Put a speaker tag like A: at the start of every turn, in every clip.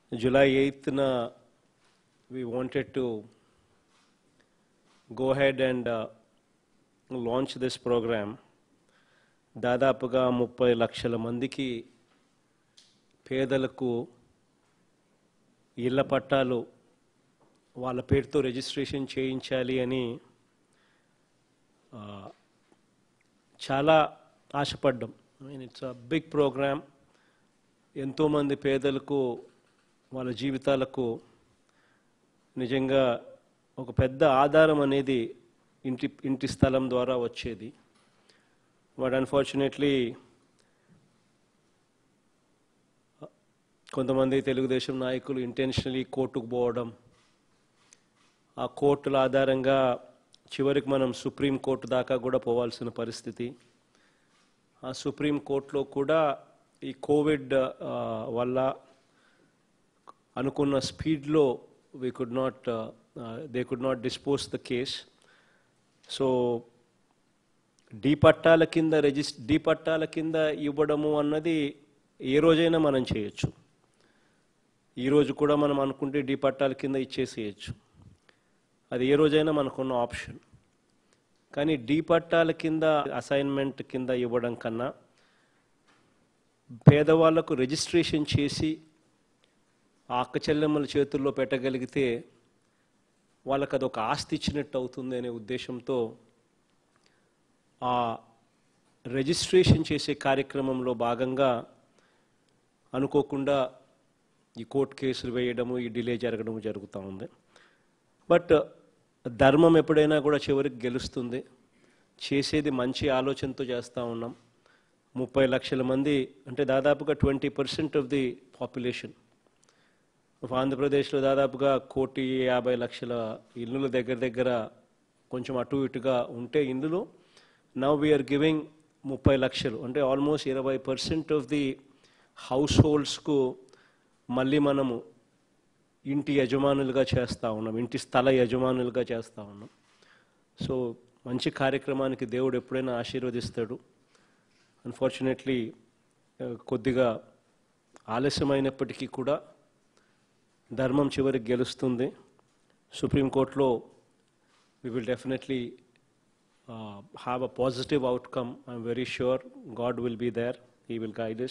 A: July 8th, na, we wanted to go ahead and uh, launch this program. దాదాపుగా ముప్పై లక్షల మందికి పేదలకు ఇళ్ల పట్టాలు వాళ్ళ పేరుతో రిజిస్ట్రేషన్ చేయించాలి అని ఆ, చాలా ఆశపడ్డాం I mean it's a big program ఎంతోమంది పేదలకు వాళ్ళ జీవితాలకు నిజంగా ఒక పెద్ద ఆధారం అనేది ఇంటి ఇంటి స్థలం ద్వారా వచ్చేది బట్ అన్ఫార్చునేట్లీ కొంతమంది తెలుగుదేశం నాయకులు ఇంటెన్షనలీ కోర్టుకు పోవడం ఆ కోర్టుల ఆధారంగా చివరికి మనం సుప్రీం కోర్టు దాకా కూడా పోవాల్సిన పరిస్థితి ఆ సుప్రీం కోర్టులో కూడా ఈ కోవిడ్ ఆ, వల్ల అనుకున్న స్పీడ్లో we could not they could not dispose the case so D పట్టాల కింద రిజిస్ డీ పట్టాల కింద ఇవ్వడము అన్నది ఏ రోజైనా మనం చేయొచ్చు ఈరోజు కూడా మనం అనుకుంటే డీ పట్టాల కింద ఇచ్చేసేయచ్చు అది ఏ రోజైనా మనకున్న ఆప్షన్ కానీ డీ పట్టాల కింద అసైన్మెంట్ కింద ఇవ్వడం కన్నా పేదవాళ్లకు రిజిస్ట్రేషన్ చేసి ఆ అక్క చెల్లెమ్మల చేతుల్లో పెట్టగలిగితే వాళ్ళకి అదొక ఆస్తి ఇచ్చినట్టు అవుతుంది అనే ఉద్దేశంతో ఆ రిజిస్ట్రేషన్ చేసే కార్యక్రమంలో భాగంగా అనుకోకుండా ఈ కోర్టు కేసులు వేయడము ఈ డిలే జరగడము జరుగుతూ ఉంది బట్ ధర్మం ఎప్పుడైనా కూడా చివరికి గెలుస్తుంది చేసేది మంచి ఆలోచనతో చేస్తూ ఉన్నాం ముప్పై లక్షల మంది అంటే దాదాపుగా twenty percent of the population of ఆంధ్రప్రదేశ్లో దాదాపుగా కోటి యాభై లక్షల ఇల్లుల దగ్గర దగ్గర కొంచెం అటు ఇటుగా ఉంటే ఇందులో నవ్ వీఆర్ గివింగ్ ముప్పై లక్షలు అంటే ఆల్మోస్ట్ ఇరవై పర్సెంట్ ఆఫ్ ది హౌస్ హోల్డ్స్కు మళ్ళీ మనము ఇంటి యజమానులుగా చేస్తూ ఉన్నాం ఇంటి స్థల యజమానులుగా చేస్తూ ఉన్నాం సో మంచి కార్యక్రమానికి దేవుడు ఎప్పుడైనా ఆశీర్వదిస్తాడు అన్ఫార్చునేట్లీ కొద్దిగా ఆలస్యమైనప్పటికీ కూడా ధర్మం చివరికి గెలుస్తుంది సుప్రీంకోర్టులో we will definitely have a positive outcome I'm very sure God will be there he will guides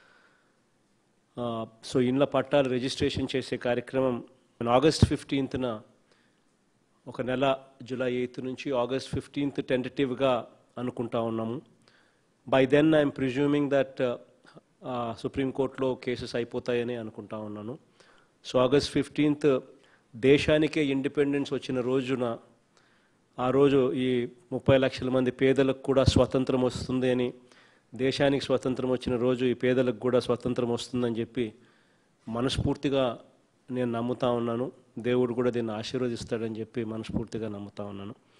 A: so ఇండ్ల పట్టాలు రిజిస్ట్రేషన్ చేసే కార్యక్రమం ఆగస్ట్ ఫిఫ్టీన్త్న ఒక నెల జూలై ఎయిత్ నుంచి ఆగస్ట్ ఫిఫ్టీన్త్ టెంటటివ్గా అనుకుంటా ఉన్నాము by then I'm presuming that సుప్రీంకోర్టులో కేసెస్ అయిపోతాయని అనుకుంటా ఉన్నాను సో ఆగస్ట్ ఫిఫ్టీన్త్ దేశానికే ఇండిపెండెన్స్ వచ్చిన రోజున ఆ రోజు ఈ ముప్పై లక్షల మంది పేదలకు కూడా స్వతంత్రం వస్తుంది అని దేశానికి స్వతంత్రం వచ్చిన రోజు ఈ పేదలకు కూడా స్వతంత్రం వస్తుందని చెప్పి మనస్ఫూర్తిగా నేను నమ్ముతా ఉన్నాను దేవుడు కూడా దీన్ని ఆశీర్వదిస్తాడని చెప్పి మనస్ఫూర్తిగా నమ్ముతా ఉన్నాను